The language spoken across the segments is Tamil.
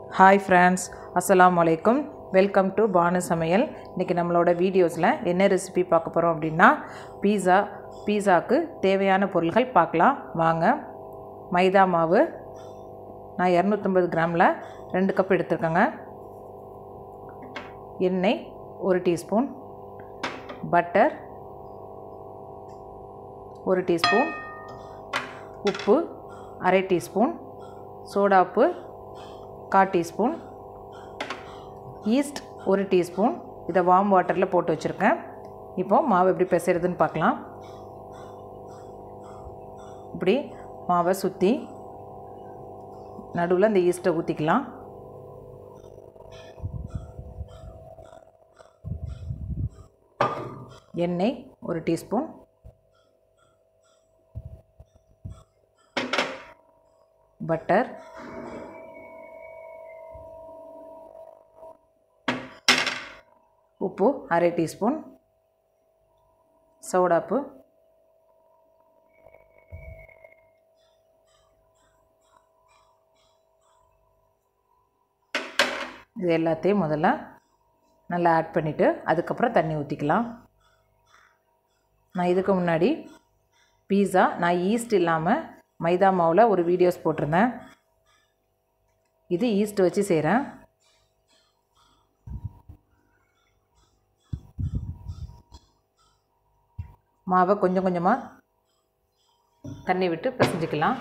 ஹாய் ஃப்ரெண்ட்ஸ் அஸ்ஸலாமு அலைக்கும் வெல்கம் டு பானு சமையல் இன்றைக்கி நம்மளோட வீடியோஸில் என்ன ரெசிபி பார்க்க போகிறோம் அப்படின்னா பீஸா பீஸாக்கு தேவையான பொருள்கள் பார்க்கலாம் வாங்க மைதா மாவு நான் இரநூத்தம்பது கிராமில் ரெண்டு கப் எடுத்துருக்கேங்க எண்ணெய் ஒரு டீஸ்பூன் பட்டர் ஒரு டீஸ்பூன் உப்பு அரை டீஸ்பூன் சோடாப்பு கால் டீஸ்பூன் ஈஸ்ட் ஒரு டீஸ்பூன் இதை வார்ம் வாட்டரில் போட்டு வச்சுருக்கேன் இப்போ மாவு எப்படி பிசைறதுன்னு பார்க்கலாம் இப்படி மாவை சுற்றி நடுவில் இந்த ஈஸ்ட்டை ஊற்றிக்கலாம் எண்ணெய் ஒரு டீஸ்பூன் பட்டர் உப்பு அரை டீஸ்பூன் சோடாப்பு இது எல்லாத்தையும் முதல்ல நல்லா ஆட் பண்ணிவிட்டு அதுக்கப்புறம் தண்ணி ஊற்றிக்கலாம் நான் இதுக்கு முன்னாடி பீஸா நான் ஈஸ்ட் இல்லாமல் மைதா மாவில் ஒரு வீடியோஸ் போட்டிருந்தேன் இது ஈஸ்ட் வச்சு செய்கிறேன் மாவை கொஞ்சம் கொஞ்சமாக தண்ணி விட்டு பிசைஞ்சிக்கலாம்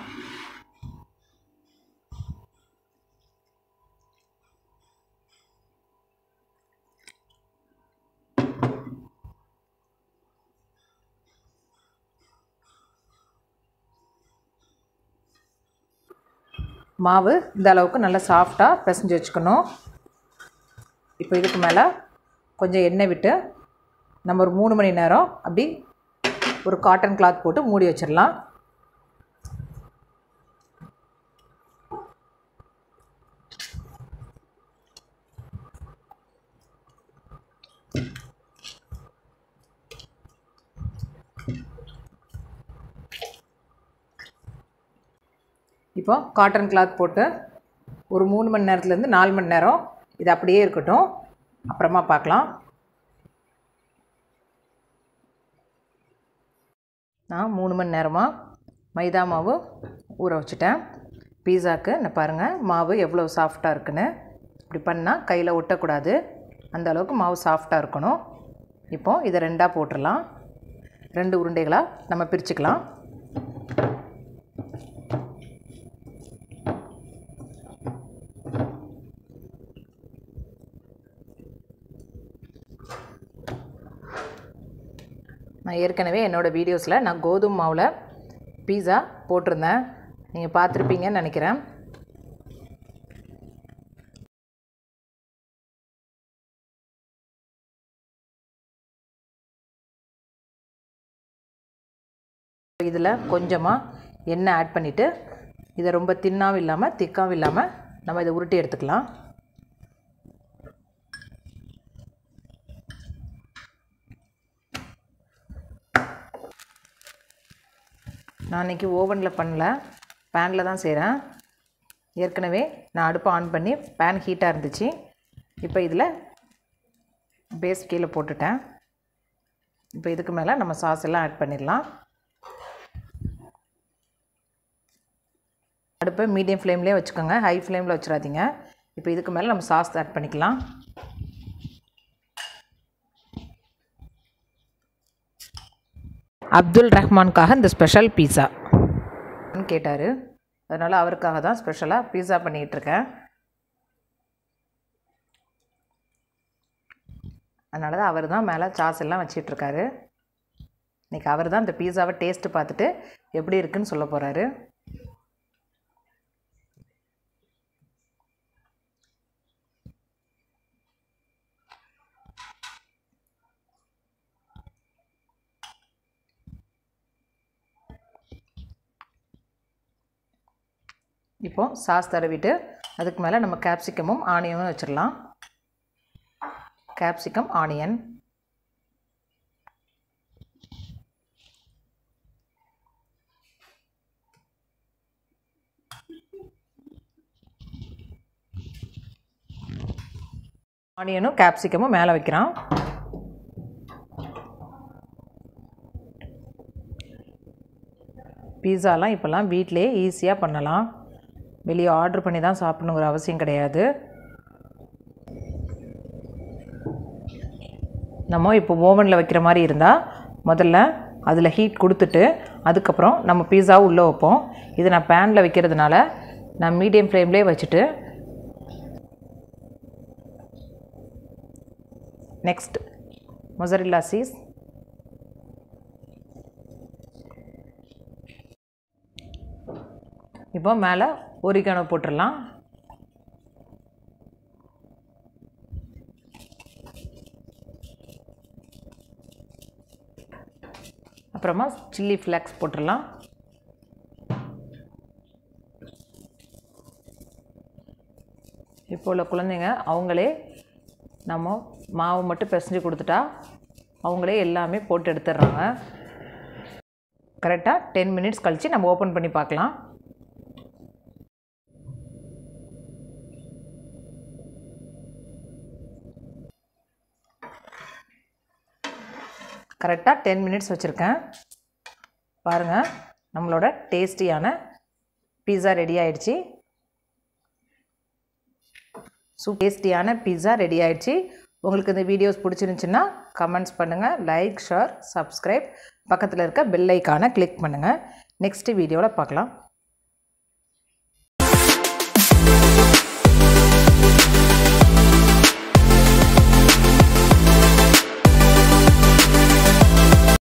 மாவு இந்த அளவுக்கு நல்லா சாஃப்டாக பிசைஞ்சு வச்சுக்கணும் இப்போ இதுக்கு மேலே கொஞ்சம் எண்ணெய் விட்டு நம்ம ஒரு மூணு மணி நேரம் அப்படி ஒரு காட்டன் கிளாத் போட்டு மூடி வச்சிடலாம் இப்போ காட்டன் கிளாத் போட்டு ஒரு மூணு மணி நேரத்துலேருந்து நாலு மணி நேரம் இது அப்படியே இருக்கட்டும் அப்புறமா பார்க்கலாம் நான் மூணு மணி நேரமாக மைதா மாவு ஊற வச்சுட்டேன் பீஸாக்கு நான் பாருங்கள் மாவு எவ்வளோ சாஃப்டாக இருக்குன்னு இப்படி பண்ணால் கையில் ஒட்டக்கூடாது அந்த அளவுக்கு மாவு சாஃப்டாக இருக்கணும் இப்போது இதை ரெண்டாக போட்டுடலாம் ரெண்டு உருண்டைகளாக நம்ம பிரிச்சுக்கலாம் நான் ஏற்கனவே என்னோடய வீடியோஸில் நான் கோதுமை மாவில் பீஸா போட்டிருந்தேன் நீங்கள் பார்த்துருப்பீங்கன்னு நினைக்கிறேன் இதில் கொஞ்சமாக எண்ணெய் ஆட் பண்ணிவிட்டு இதை ரொம்ப தின்னாகவும் இல்லாமல் திக்காகவும் இல்லாமல் நம்ம இதை உருட்டி எடுத்துக்கலாம் நான் இன்றைக்கி ஓவனில் பண்ணல பேனில் தான் செய்கிறேன் ஏற்கனவே நான் அடுப்பை ஆன் பண்ணி பேன் ஹீட்டாக இருந்துச்சு இப்போ இதில் பேஸ் கீழே போட்டுட்டேன் இப்போ இதுக்கு மேலே நம்ம சாஸ் எல்லாம் ஆட் பண்ணிடலாம் அடுப்பை மீடியம் ஃப்ளேம்லேயே வச்சுக்கோங்க ஹை ஃப்ளேமில் வச்சிடாதீங்க இப்போ இதுக்கு மேலே நம்ம சாஸ் ஆட் பண்ணிக்கலாம் அப்துல் ரஹ்மானுக்காக இந்த ஸ்பெஷல் பீஸா கேட்டார் அதனால் அவருக்காக தான் ஸ்பெஷலாக பீஸா பண்ணிகிட்ருக்கேன் அதனால தான் அவர் தான் மேலே சாஸ் எல்லாம் வச்சிட்ருக்காரு இன்றைக்கி அவர் தான் இந்த பீஸாவை டேஸ்ட்டு பார்த்துட்டு எப்படி இருக்குன்னு சொல்ல போகிறாரு இப்போது சாஸ் தடவிட்டு அதுக்கு மேலே நம்ம கேப்சிகமும் ஆனியனும் வச்சிடலாம் கேப்சிகம் ஆனியன் ஆனியனும் கேப்சிகமும் மேலே வைக்கிறான் பீஸாலாம் இப்போல்லாம் வீட்டிலே ஈஸியாக பண்ணலாம் வெளியே ஆர்டர் பண்ணி தான் சாப்பிடணுங்கிற அவசியம் கிடையாது நம்ம இப்போ ஓவனில் வைக்கிற மாதிரி இருந்தால் முதல்ல அதில் ஹீட் கொடுத்துட்டு அதுக்கப்புறம் நம்ம பீஸாவை உள்ளே வைப்போம் இது நான் பேனில் வைக்கிறதுனால நான் மீடியம் ஃப்ளேம்லேயே வச்சுட்டு நெக்ஸ்ட் மொசரில்லா சீஸ் இப்போ மேலே ஒரிகானோ போட்டுடலாம் அப்புறமா சில்லி ஃப்ளேக்ஸ் போட்டுடலாம் இப்போ உள்ள குழந்தைங்க அவங்களே நம்ம மாவு மட்டும் பிசைஞ்சு கொடுத்துட்டா அவங்களே எல்லாமே போட்டு எடுத்துடுறாங்க கரெக்டாக டென் மினிட்ஸ் கழித்து நம்ம ஓப்பன் பண்ணி பார்க்கலாம் கரெக்டாக டென் மினிட்ஸ் வச்சுருக்கேன் பாருங்கள் நம்மளோட டேஸ்டியான பீஸா ரெடி ஆயிடுச்சு சூப் டேஸ்டியான பீஸா ரெடி ஆயிடுச்சு உங்களுக்கு இந்த வீடியோஸ் பிடிச்சிருந்துச்சின்னா கமெண்ட்ஸ் பண்ணுங்கள் லைக் ஷேர் சப்ஸ்கிரைப் பக்கத்தில் இருக்க பெல் ஐக்கானை கிளிக் பண்ணுங்கள் நெக்ஸ்ட்டு வீடியோவில் பார்க்கலாம்